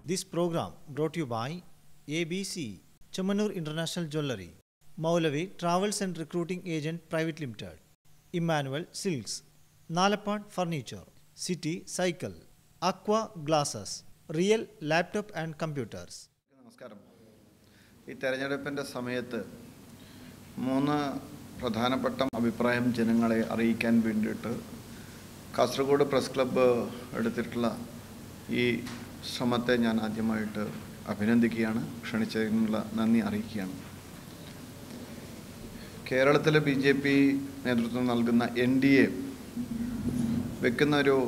This program brought to you by ABC Chamanur International Jewelry, Maulavi Travels and Recruiting Agent Private Limited, Emmanuel Silks, Nalapad Furniture, City Cycle, Aqua Glasses, Real Laptop and Computers. നമസ്കാരം ഈ തെരഞ്ഞെടുപ്പിൻ്റെ സമയത്ത് മൂന്ന് പ്രധാനപ്പെട്ട അഭിപ്രായം ജനങ്ങളെ അറിയിക്കാൻ വേണ്ടിയിട്ട് കാസർഗോഡ് പ്രസ് ക്ലബ്ബ് എടുത്തിട്ടുള്ള ഈ ശ്രമത്തെ ഞാൻ ആദ്യമായിട്ട് അഭിനന്ദിക്കുകയാണ് ക്ഷണിച്ചതിനുള്ള നന്ദി അറിയിക്കുകയാണ് കേരളത്തിലെ ബി ജെ പി നേതൃത്വം നൽകുന്ന എൻ ഡി എ വെക്കുന്ന ഒരു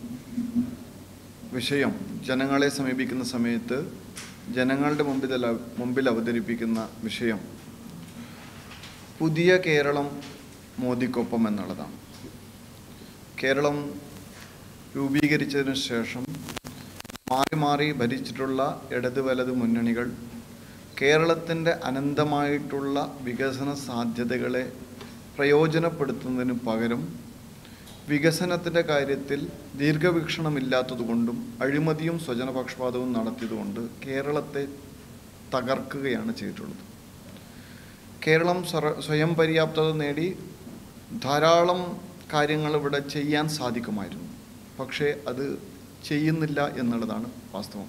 വിഷയം ജനങ്ങളെ സമീപിക്കുന്ന സമയത്ത് ജനങ്ങളുടെ മുമ്പിൽ അല- മുമ്പിൽ അവതരിപ്പിക്കുന്ന വിഷയം പുതിയ കേരളം മോദിക്കൊപ്പം എന്നുള്ളതാണ് കേരളം രൂപീകരിച്ചതിന് ശേഷം മാറി മാറി ഭരിച്ചിട്ടുള്ള ഇടത് വലത് മുന്നണികൾ കേരളത്തിൻ്റെ അനന്തമായിട്ടുള്ള വികസന സാധ്യതകളെ പ്രയോജനപ്പെടുത്തുന്നതിന് പകരം വികസനത്തിൻ്റെ കാര്യത്തിൽ ദീർഘവീക്ഷണമില്ലാത്തതുകൊണ്ടും അഴിമതിയും സ്വജനപക്ഷപാതവും നടത്തിയതുകൊണ്ട് കേരളത്തെ തകർക്കുകയാണ് ചെയ്തിട്ടുള്ളത് കേരളം സ്വര- സ്വയം പര്യാപ്തത നേടി ധാരാളം കാര്യങ്ങൾ ഇവിടെ ചെയ്യാൻ സാധിക്കുമായിരുന്നു പക്ഷേ അത് ചെയ്യുന്നില്ല എന്നുള്ളതാണ് വാസ്തവം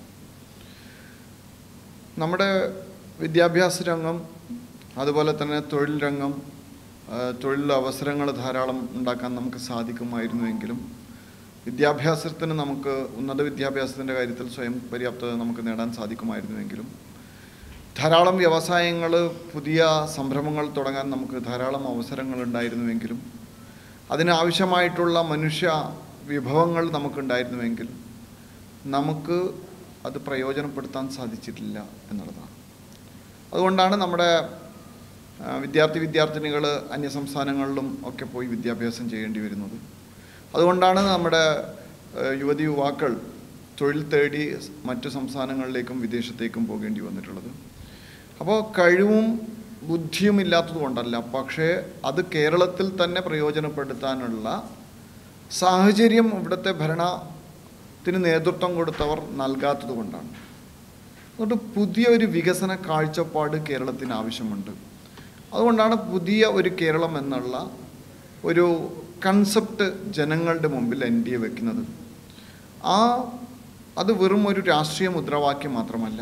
നമ്മുടെ വിദ്യാഭ്യാസ രംഗം അതുപോലെ തന്നെ തൊഴിൽ രംഗം ആ, തൊഴിൽ അവസരങ്ങൾ ധാരാളം ഉണ്ടാക്കാൻ നമുക്ക് സാധിക്കുമായിരുന്നുവെങ്കിലും വിദ്യാഭ്യാസത്തിന് നമുക്ക് ഉന്നത വിദ്യാഭ്യാസത്തിൻ്റെ കാര്യത്തിൽ സ്വയം പര്യാപ്തത നമുക്ക് നേടാൻ സാധിക്കുമായിരുന്നുവെങ്കിലും ധാരാളം വ്യവസായങ്ങൾ പുതിയ സംരംഭങ്ങൾ തുടങ്ങാൻ നമുക്ക് ധാരാളം അവസരങ്ങൾ ഉണ്ടായിരുന്നുവെങ്കിലും അതിനാവശ്യമായിട്ടുള്ള മനുഷ്യ വിഭവങ്ങൾ നമുക്കുണ്ടായിരുന്നുവെങ്കിൽ നമുക്ക് അത് പ്രയോജനപ്പെടുത്താൻ സാധിച്ചിട്ടില്ല എന്നുള്ളതാണ് അതുകൊണ്ടാണ് നമ്മുടെ ആ, വിദ്യാർത്ഥി വിദ്യാർത്ഥിനികൾ അന്യസംസ്ഥാനങ്ങളിലും ഒക്കെ പോയി വിദ്യാഭ്യാസം ചെയ്യേണ്ടി വരുന്നത് അതുകൊണ്ടാണ് നമ്മുടെ ആ, യുവതി യുവാക്കൾ തൊഴിൽ തേടി മറ്റു സംസ്ഥാനങ്ങളിലേക്കും വിദേശത്തേക്കും പോകേണ്ടി വന്നിട്ടുള്ളത് അപ്പോൾ കഴിവും ബുദ്ധിയും ഇല്ലാത്തത് കൊണ്ടല്ല പക്ഷേ അത് കേരളത്തിൽ തന്നെ പ്രയോജനപ്പെടുത്താനുള്ള സാഹചര്യം ഇവിടുത്തെ ഭരണത്തിന് നേതൃത്വം കൊടുത്തവർ നൽകാത്തത് കൊണ്ടാണ് അതുകൊണ്ട് പുതിയ ഒരു വികസന കാഴ്ചപ്പാട് കേരളത്തിന് ആവശ്യമുണ്ട് അതുകൊണ്ടാണ് പുതിയ ഒരു കേരളം എന്നുള്ള ഒരു കൺസെപ്റ്റ് ജനങ്ങളുടെ മുമ്പിൽ എൻ ഡി എ വെക്കുന്നത് ആ അത് വെറും ഒരു രാഷ്ട്രീയ മുദ്രാവാക്യം മാത്രമല്ല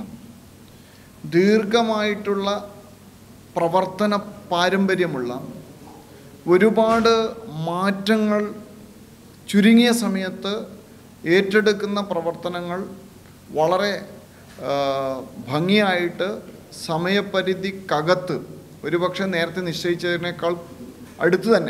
ദീർഘമായിട്ടുള്ള പ്രവർത്തന പാരമ്പര്യമുള്ള ഒരുപാട് മാറ്റങ്ങൾ ചുരുങ്ങിയ സമയത്ത് ഏറ്റെടുക്കുന്ന പ്രവർത്തനങ്ങൾ വളരെ ആ, ഭംഗിയായിട്ട് സമയപരിധിക്കകത്ത് ഒരുപക്ഷെ നേരത്തെ നിശ്ചയിച്ചതിനേക്കാൾ അടുത്ത് തന്നെ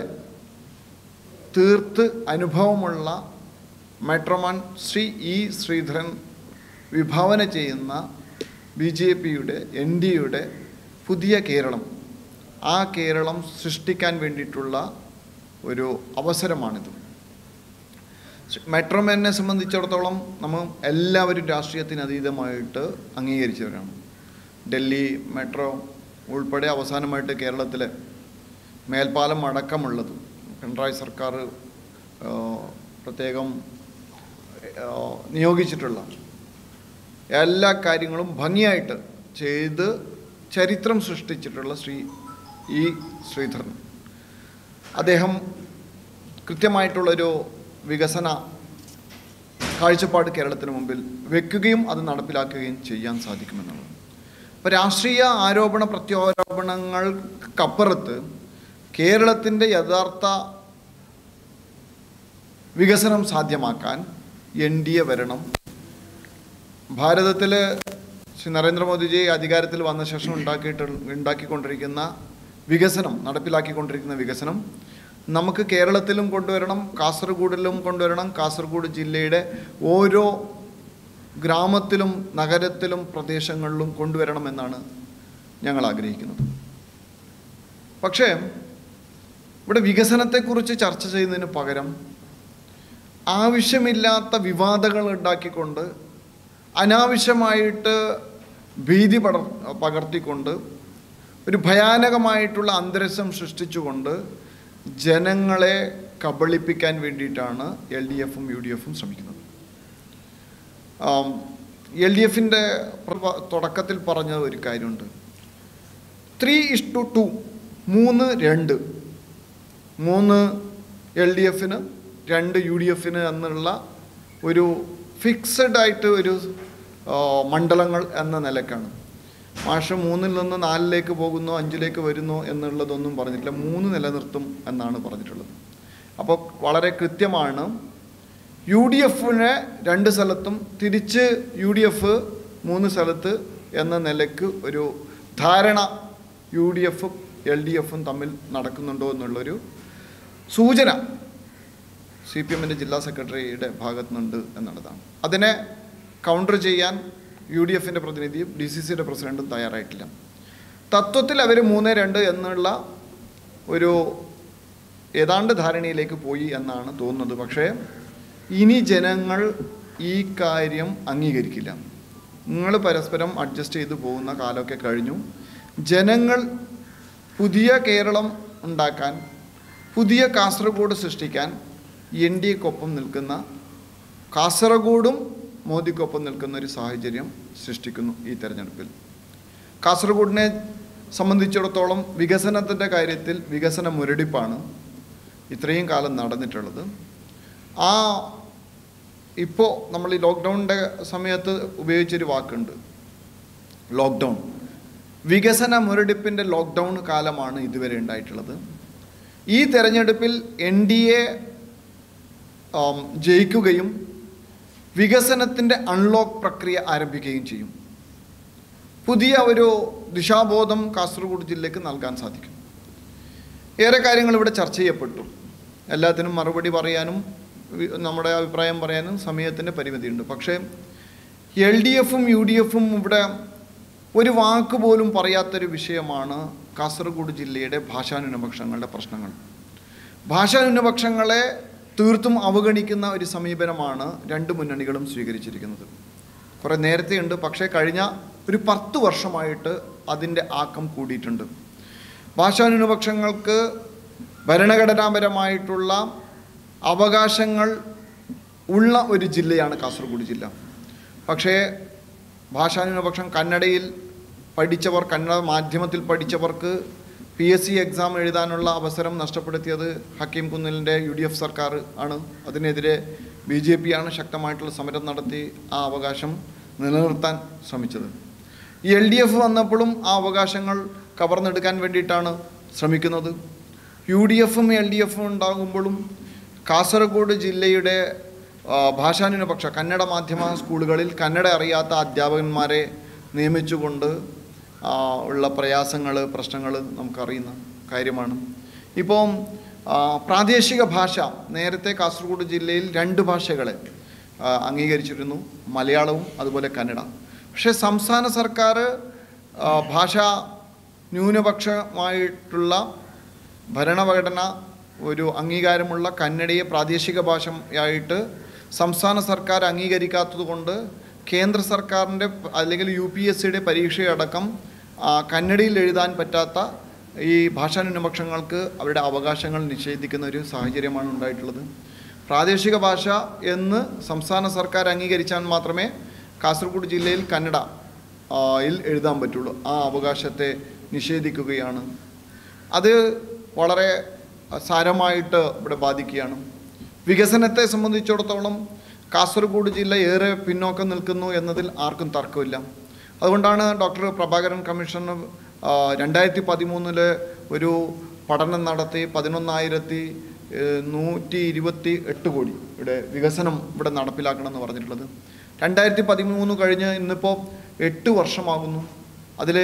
തീർത്ത് അനുഭവമുള്ള മെട്രോമാൻ ശ്രീ ഇ ശ്രീധരൻ വിഭാവന ചെയ്യുന്ന ബി ജെ പിയുടെ എൻ ഡി യുടെ പുതിയ കേരളം ആ കേരളം സൃഷ്ടിക്കാൻ വേണ്ടിയിട്ടുള്ള ഒരു അവസരമാണിത് മെട്രോമാനെ സംബന്ധിച്ചിടത്തോളം നമ്മൾ എല്ലാവരും രാഷ്ട്രീയത്തിന് അതീതമായിട്ട് അംഗീകരിച്ചവരാണ് ഡൽഹി മെട്രോ ഉൾപ്പെടെ അവസാനമായിട്ട് കേരളത്തിലെ മേൽപ്പാലം അടക്കമുള്ളത് പിണറായി സർക്കാർ ആ, പ്രത്യേകം ആ, നിയോഗിച്ചിട്ടുള്ള എല്ലാ കാര്യങ്ങളും ഭംഗിയായിട്ട് ചെയ്ത് ചരിത്രം സൃഷ്ടിച്ചിട്ടുള്ള ശ്രീ ഇ ശ്രീധരൻ അദ്ദേഹം കൃത്യമായിട്ടുള്ളൊരു വികസന കാഴ്ചപ്പാട് കേരളത്തിന് മുമ്പിൽ വെക്കുകയും അത് നടപ്പിലാക്കുകയും ചെയ്യാൻ സാധിക്കുമെന്നുള്ളത് അപ്പോൾ രാഷ്ട്രീയ ആരോപണ പ്രത്യാരോപണങ്ങൾക്കപ്പുറത്ത് കേരളത്തിൻ്റെ യഥാർത്ഥ വികസനം സാധ്യമാക്കാൻ എൻ ഡി എ വരണം ഭാരതത്തിൽ ശ്രീ നരേന്ദ്രമോദിജി അധികാരത്തിൽ വന്ന ശേഷം ഉണ്ടാക്കിയിട്ട് ഉണ്ടാക്കിക്കൊണ്ടിരിക്കുന്ന വികസനം നടപ്പിലാക്കിക്കൊണ്ടിരിക്കുന്ന വികസനം നമുക്ക് കേരളത്തിലും കൊണ്ടുവരണം കാസർഗോഡിലും കൊണ്ടുവരണം കാസർഗോഡ് ജില്ലയുടെ ഓരോ ഗ്രാമത്തിലും നഗരത്തിലും പ്രദേശങ്ങളിലും കൊണ്ടുവരണമെന്നാണ് ഞങ്ങൾ ആഗ്രഹിക്കുന്നത് പക്ഷേ ഇവിടെ വികസനത്തെക്കുറിച്ച് ചർച്ച ചെയ്യുന്നതിന് പകരം ആവശ്യമില്ലാത്ത വിവാദങ്ങൾ ഉണ്ടാക്കിക്കൊണ്ട് അനാവശ്യമായിട്ട് ഭീതി പടർ പകർത്തിക്കൊണ്ട് ഒരു ഭയാനകമായിട്ടുള്ള അന്തരീക്ഷം സൃഷ്ടിച്ചുകൊണ്ട് ജനങ്ങളെ കബളിപ്പിക്കാൻ വേണ്ടിയിട്ടാണ് എൽ ഡി എഫും യു ഡി എഫും ശ്രമിക്കുന്നത് ആം, എൽ ഡി എഫിൻ്റെ തുടക്കത്തിൽ പറഞ്ഞ ഒരു കാര്യമുണ്ട് ത്രീ ഇസ് ടു ടു മൂന്ന് രണ്ട് മൂന്ന് എൽ ഡി എഫിന് രണ്ട് യു ഡി എഫിന് എന്നുള്ള ഒരു ഫിക്സഡ് ആയിട്ട് ഒരു ആ, മണ്ഡലങ്ങൾ എന്ന നിലക്കാണ് മാഷ് മൂന്നിൽ നിന്ന് നാലിലേക്ക് പോകുന്നു അഞ്ചിലേക്ക് വരുന്നു എന്നുള്ളതൊന്നും പറഞ്ഞിട്ടില്ല മൂന്ന് നിലനിർത്തും എന്നാണ് പറഞ്ഞിട്ടുള്ളത് അപ്പോൾ വളരെ കൃത്യമാണ് യു ഡി എഫിനെ രണ്ട് സ്ഥലത്തും തിരിച്ച് യു ഡി എഫ് മൂന്ന് സ്ഥലത്ത് എന്ന നിലക്ക് ഒരു ധാരണ യു ഡി എഫും എൽ ഡി എഫും തമ്മിൽ നടക്കുന്നുണ്ടോ എന്നുള്ളൊരു സൂചന സി പി എമ്മിൻ്റെ ജില്ലാ സെക്രട്ടറിയുടെ ഭാഗത്തു നിന്നുണ്ട് എന്നുള്ളതാണ് അതിനെ കൗണ്ടർ ചെയ്യാൻ യു ഡി എഫിൻ്റെ പ്രതിനിധിയും ഡി സി സിയുടെ പ്രസിഡൻറ്റും തയ്യാറായിട്ടില്ല തത്വത്തിൽ അവർ മൂന്ന് രണ്ട് എന്നുള്ള ഒരു ഏതാണ്ട് ധാരണയിലേക്ക് പോയി എന്നാണ് തോന്നുന്നത് പക്ഷേ ഇനി ജനങ്ങൾ ഈ കാര്യം അംഗീകരിക്കില്ല നിങ്ങൾ പരസ്പരം അഡ്ജസ്റ്റ് ചെയ്തു പോകുന്ന കാലമൊക്കെ കഴിഞ്ഞു ജനങ്ങൾ പുതിയ കേരളം ഉണ്ടാക്കാൻ പുതിയ കാസർഗോഡ് സൃഷ്ടിക്കാൻ എൻ ഡി എക്കൊപ്പം നിൽക്കുന്ന കാസർഗോഡും മോദിക്കൊപ്പം നിൽക്കുന്ന ഒരു സാഹചര്യം സൃഷ്ടിക്കുന്നു ഈ തെരഞ്ഞെടുപ്പിൽ കാസർഗോഡിനെ സംബന്ധിച്ചിടത്തോളം വികസനത്തിൻ്റെ കാര്യത്തിൽ വികസന മുരടിപ്പാണ് ഇത്രയും കാലം നടന്നിട്ടുള്ളത് ആ ഇപ്പോൾ നമ്മൾ ഈ ലോക്ക്ഡൗണിൻ്റെ സമയത്ത് ഉപയോഗിച്ചൊരു വാക്കുണ്ട് ലോക്ക്ഡൗൺ വികസന മുരടിപ്പിൻ്റെ ലോക്ക്ഡൗൺ കാലമാണ് ഇതുവരെ ഉണ്ടായിട്ടുള്ളത് ഈ തെരഞ്ഞെടുപ്പിൽ എൻ ഡി എ ജയിക്കുകയും വികസനത്തിൻ്റെ അൺലോക്ക് പ്രക്രിയ ആരംഭിക്കുകയും ചെയ്യും പുതിയ ഒരു ദിശാബോധം കാസർഗോഡ് ജില്ലയ്ക്ക് നൽകാൻ സാധിക്കും ഏറെ കാര്യങ്ങൾ ഇവിടെ ചർച്ച ചെയ്യപ്പെട്ടു എല്ലാത്തിനും മറുപടി പറയാനും വി- നമ്മുടെ അഭിപ്രായം പറയാനും സമയത്തിൻ്റെ പരിമിതിയുണ്ട് പക്ഷേ എൽ ഡി എഫും യു ഡി എഫും ഇവിടെ ഒരു വാക്ക് പോലും പറയാത്തൊരു വിഷയമാണ് കാസർഗോഡ് ജില്ലയുടെ ഭാഷാന്യൂനപക്ഷങ്ങളുടെ പ്രശ്നങ്ങൾ ഭാഷാന്യൂനപക്ഷങ്ങളെ തീർത്തും അവഗണിക്കുന്ന ഒരു സമീപനമാണ് രണ്ട് മുന്നണികളും സ്വീകരിച്ചിരിക്കുന്നത് കുറേ നേരത്തെയുണ്ട് പക്ഷേ കഴിഞ്ഞ ഒരു പത്ത് വർഷമായിട്ട് അതിൻ്റെ ആക്കം കൂടിയിട്ടുണ്ട് ഭാഷാന്യൂനപക്ഷങ്ങൾക്ക് ഭരണഘടനാപരമായിട്ടുള്ള അവകാശങ്ങൾ ഉള്ള ഒരു ജില്ലയാണ് കാസർഗോഡ് ജില്ല പക്ഷേ ഭാഷാന്യൂനപക്ഷം കന്നഡയിൽ പഠിച്ചവർ കന്നഡ മാധ്യമത്തിൽ പഠിച്ചവർക്ക് പി എസ് സി എക്സാം എഴുതാനുള്ള അവസരം നഷ്ടപ്പെടുത്തിയത് ഹക്കീം കുന്നിലിൻ്റെ യു ഡി എഫ് സർക്കാർ ആണ് അതിനെതിരെ ബി ജെ പി ആണ് ശക്തമായിട്ടുള്ള സമരം നടത്തി ആ അവകാശം നിലനിർത്താൻ ശ്രമിച്ചത് ഈ എൽ ഡി എഫ് വന്നപ്പോഴും ആ അവകാശങ്ങൾ കവർന്നെടുക്കാൻ വേണ്ടിയിട്ടാണ് ശ്രമിക്കുന്നത് യു ഡി എഫും എൽ ഡി എഫും ഉണ്ടാകുമ്പോഴും കാസർഗോഡ് ജില്ലയുടെ ആ, ഭാഷാന്യൂനപക്ഷ കന്നഡ മാധ്യമ സ്കൂളുകളിൽ കന്നഡ അറിയാത്ത അധ്യാപകന്മാരെ നിയമിച്ചുകൊണ്ട് ആ, ഉള്ള പ്രയാസങ്ങൾ പ്രശ്നങ്ങൾ നമുക്കറിയുന്ന കാര്യമാണ് ഇപ്പം ആ, പ്രാദേശിക ഭാഷ നേരത്തെ കാസർഗോഡ് ജില്ലയിൽ രണ്ട് ഭാഷകളെ ആ, അംഗീകരിച്ചിരുന്നു മലയാളവും അതുപോലെ കന്നഡ പക്ഷേ സംസ്ഥാന സർക്കാർ ആ, ഭാഷാ ന്യൂനപക്ഷമായിട്ടുള്ള ഭരണഘടന ഒരു അംഗീകാരമുള്ള കന്നഡയെ പ്രാദേശിക ഭാഷയായിട്ട് സംസ്ഥാന സർക്കാർ അംഗീകരിക്കാത്തത് കൊണ്ട് കേന്ദ്ര സർക്കാരിൻ്റെ അല്ലെങ്കിൽ യു പി എസ് സിയുടെ പരീക്ഷയടക്കം ആ, കന്നഡയിൽ എഴുതാൻ പറ്റാത്ത ഈ ഭാഷാ ന്യൂനപക്ഷങ്ങൾക്ക് അവരുടെ അവകാശങ്ങൾ നിഷേധിക്കുന്ന ഒരു സാഹചര്യമാണ് ഉണ്ടായിട്ടുള്ളത് പ്രാദേശിക ഭാഷ എന്ന് സംസ്ഥാന സർക്കാർ അംഗീകരിച്ചാൽ മാത്രമേ കാസർഗോഡ് ജില്ലയിൽ കന്നഡ ആ, യിൽ എഴുതാൻ പറ്റുള്ളൂ ആ അവകാശത്തെ നിഷേധിക്കുകയാണ് അത് വളരെ സാരമായിട്ട് ഇവിടെ ബാധിക്കുകയാണ് വികസനത്തെ സംബന്ധിച്ചിടത്തോളം കാസർഗോഡ് ജില്ല ഏറെ പിന്നോക്കം നിൽക്കുന്നു എന്നതിൽ ആർക്കും തർക്കമില്ല അതുകൊണ്ടാണ് ഡോക്ടർ പ്രഭാകരൻ കമ്മീഷൻ ആ, രണ്ടായിരത്തി പതിമൂന്നില് ഒരു പഠനം നടത്തി പതിനൊന്നായിരത്തി ഏഹ്, നൂറ്റി ഇരുപത്തി എട്ട് കോടി ഇവിടെ വികസനം ഇവിടെ നടപ്പിലാക്കണമെന്ന് പറഞ്ഞിട്ടുള്ളത് രണ്ടായിരത്തി പതിമൂന്ന് കഴിഞ്ഞ് ഇന്നിപ്പോൾ എട്ട് വർഷമാകുന്നു അതിൽ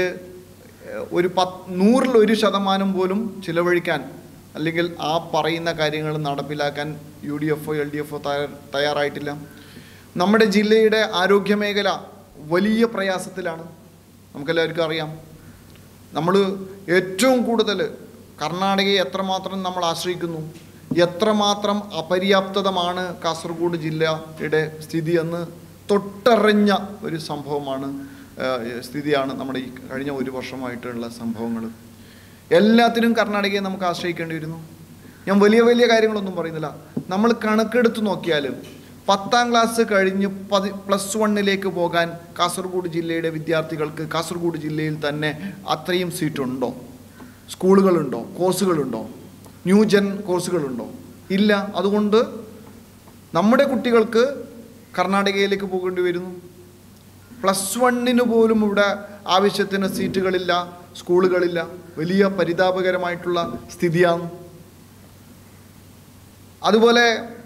ഒരു പത്ത് നൂറിൽ ഒരു ശതമാനം പോലും ചിലവഴിക്കാൻ അല്ലെങ്കിൽ ആ പറയുന്ന കാര്യങ്ങൾ നടപ്പിലാക്കാൻ യു ഡി എഫോ എൽ ഡി എഫോ തയ്യാറായിട്ടില്ല നമ്മുടെ ജില്ലയുടെ ആരോഗ്യ മേഖല വലിയ പ്രയാസത്തിലാണ് നമുക്കെല്ലാവർക്കും അറിയാം നമ്മൾ ഏറ്റവും കൂടുതൽ കർണാടകയെ എത്രമാത്രം നമ്മൾ ആശ്രയിക്കുന്നു എത്രമാത്രം അപര്യാപ്തതമാണ് കാസർഗോഡ് ജില്ലയുടെ സ്ഥിതി എന്ന് തൊട്ടറിഞ്ഞ ഒരു സംഭവമാണ് ആ, സ്ഥിതിയാണ് നമ്മുടെ ഈ കഴിഞ്ഞ ഒരു വർഷമായിട്ടുള്ള സംഭവങ്ങൾ എല്ലാത്തിനും കർണാടകയെ നമുക്ക് ആശ്രയിക്കേണ്ടി വരുന്നു ഞാൻ വലിയ വലിയ കാര്യങ്ങളൊന്നും പറയുന്നില്ല നമ്മൾ കണക്കെടുത്ത് നോക്കിയാൽ പത്താം ക്ലാസ് കഴിഞ്ഞ് പതി പ്ലസ് വണ്ണിലേക്ക് പോകാൻ കാസർഗോഡ് ജില്ലയുടെ വിദ്യാർത്ഥികൾക്ക് കാസർഗോഡ് ജില്ലയിൽ തന്നെ അത്രയും സീറ്റുണ്ടോ സ്കൂളുകളുണ്ടോ കോഴ്സുകളുണ്ടോ ന്യൂജൻ കോഴ്സുകളുണ്ടോ ഇല്ല അതുകൊണ്ട് നമ്മുടെ കുട്ടികൾക്ക് കർണാടകയിലേക്ക് പോകേണ്ടി വരുന്നു പ്ലസ് വണ്ണിന് പോലും ഇവിടെ ആവശ്യത്തിന് സീറ്റുകളില്ല സ്കൂളുകളില്ല വലിയ പരിതാപകരമായിട്ടുള്ള സ്ഥിതിയാണ് അതുപോലെ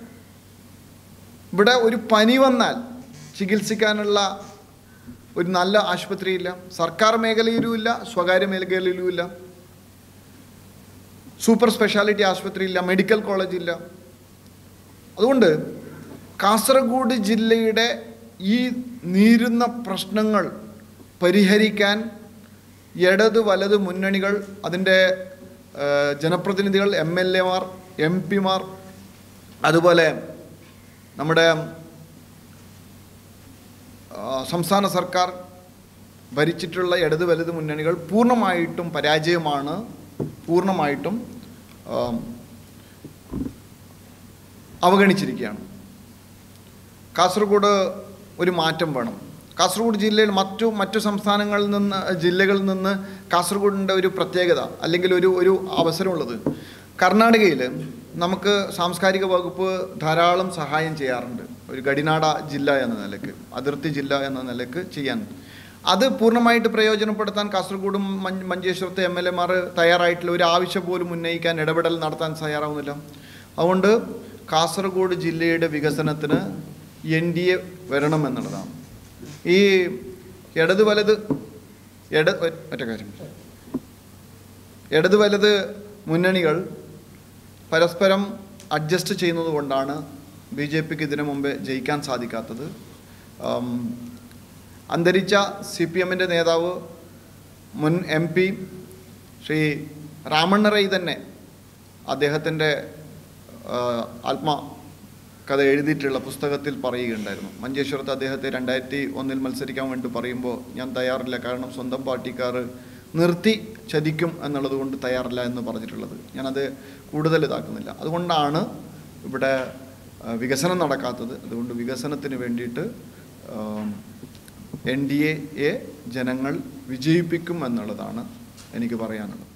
ഇവിടെ ഒരു പനി വന്നാൽ ചികിത്സിക്കാനുള്ള ഒരു നല്ല ആശുപത്രിയില്ല സർക്കാർ മേഖലയിലുമില്ല സ്വകാര്യ മേഖലയിലുമില്ല സൂപ്പർ സ്പെഷ്യാലിറ്റി ആശുപത്രിയില്ല മെഡിക്കൽ കോളേജില്ല അതുകൊണ്ട് കാസർഗോഡ് ജില്ലയുടെ ഈ നീരുന്ന പ്രശ്നങ്ങൾ പരിഹരിക്കാൻ ഇടത് വലത് മുന്നണികൾ അതിൻ്റെ ഏഹ്, ജനപ്രതിനിധികൾ എം എൽ എമാർ എം പിമാർ അതുപോലെ നമ്മുടെ ആ, സംസ്ഥാന സർക്കാർ ഭരിച്ചിട്ടുള്ള ഇടത് വലത് മുന്നണികൾ പൂർണ്ണമായിട്ടും പരാജയമാണ് പൂർണ്ണമായിട്ടും ആം, അവഗണിച്ചിരിക്കുകയാണ് കാസർഗോഡ് ഒരു മാറ്റം വേണം കാസർഗോഡ് ജില്ലയിൽ മറ്റു മറ്റു സംസ്ഥാനങ്ങളിൽ നിന്ന് ജില്ലകളിൽ നിന്ന് കാസർഗോഡിൻ്റെ ഒരു പ്രത്യേകത അല്ലെങ്കിൽ ഒരു ഒരു അവസരമുള്ളത് കർണാടകയിൽ നമുക്ക് സാംസ്കാരിക വകുപ്പ് ധാരാളം സഹായം ചെയ്യാറുണ്ട് ഒരു ഗഡിനാട ജില്ല എന്ന നിലയ്ക്ക് അതിർത്തി ജില്ല എന്ന നിലയ്ക്ക് ചെയ്യാൻ അത് പൂർണ്ണമായിട്ട് പ്രയോജനപ്പെടുത്താൻ കാസർഗോഡും മഞ്ച് മഞ്ചേശ്വരത്തെ എം എൽ എമാർ തയ്യാറായിട്ടുള്ള ഒരു ആവശ്യം പോലും ഉന്നയിക്കാൻ ഇടപെടൽ നടത്താൻ തയ്യാറാവുന്നില്ല അതുകൊണ്ട് കാസർഗോഡ് ജില്ലയുടെ വികസനത്തിന് എൻ ഡി എ വരണമെന്നുള്ളതാണ് ഈ ഇടത് വലത് ഇട ഒറ്റ കാര്യം ഇടത് വലത് മുന്നണികൾ പരസ്പരം അഡ്ജസ്റ്റ് ചെയ്യുന്നത് കൊണ്ടാണ് ബി ജെ പിക്ക് ഇതിനു മുമ്പേ ജയിക്കാൻ സാധിക്കാത്തത് ആം, അന്തരിച്ച സി പി എമ്മിൻ്റെ നേതാവ് മുൻ എം പി ശ്രീ രാമണ്ണ റൈ തന്നെ അദ്ദേഹത്തിൻ്റെ ആത്മ കഥ എഴുതിയിട്ടുള്ള പുസ്തകത്തിൽ പറയുകയുണ്ടായിരുന്നു മഞ്ചേശ്വരത്ത് അദ്ദേഹത്തെ രണ്ടായിരത്തി ഒന്നിൽ മത്സരിക്കാൻ വേണ്ടി പറയുമ്പോൾ ഞാൻ തയ്യാറില്ല കാരണം സ്വന്തം പാർട്ടിക്കാർ നിർത്തി ചതിക്കും എന്നുള്ളത് കൊണ്ട് തയ്യാറില്ല എന്ന് പറഞ്ഞിട്ടുള്ളത് ഞാനത് കൂടുതൽ ഇതാക്കുന്നില്ല അതുകൊണ്ടാണ് ഇവിടെ ആ, വികസനം നടക്കാത്തത് അതുകൊണ്ട് വികസനത്തിന് വേണ്ടിയിട്ട് എൻ ഡി എയെ ജനങ്ങൾ വിജയിപ്പിക്കും എന്നുള്ളതാണ് എനിക്ക് പറയാനുള്ളത്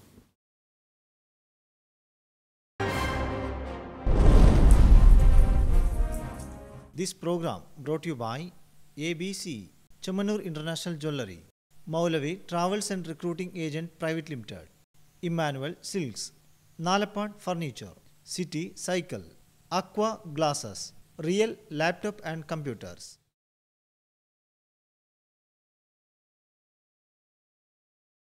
This program brought to you by ABC Chamanur International Jewelry, Maulavi Travels and Recruiting Agent Private Limited, Emmanuel Silks, Nalapad Furniture, City Cycle, Aqua Glasses, Real Laptop and Computers.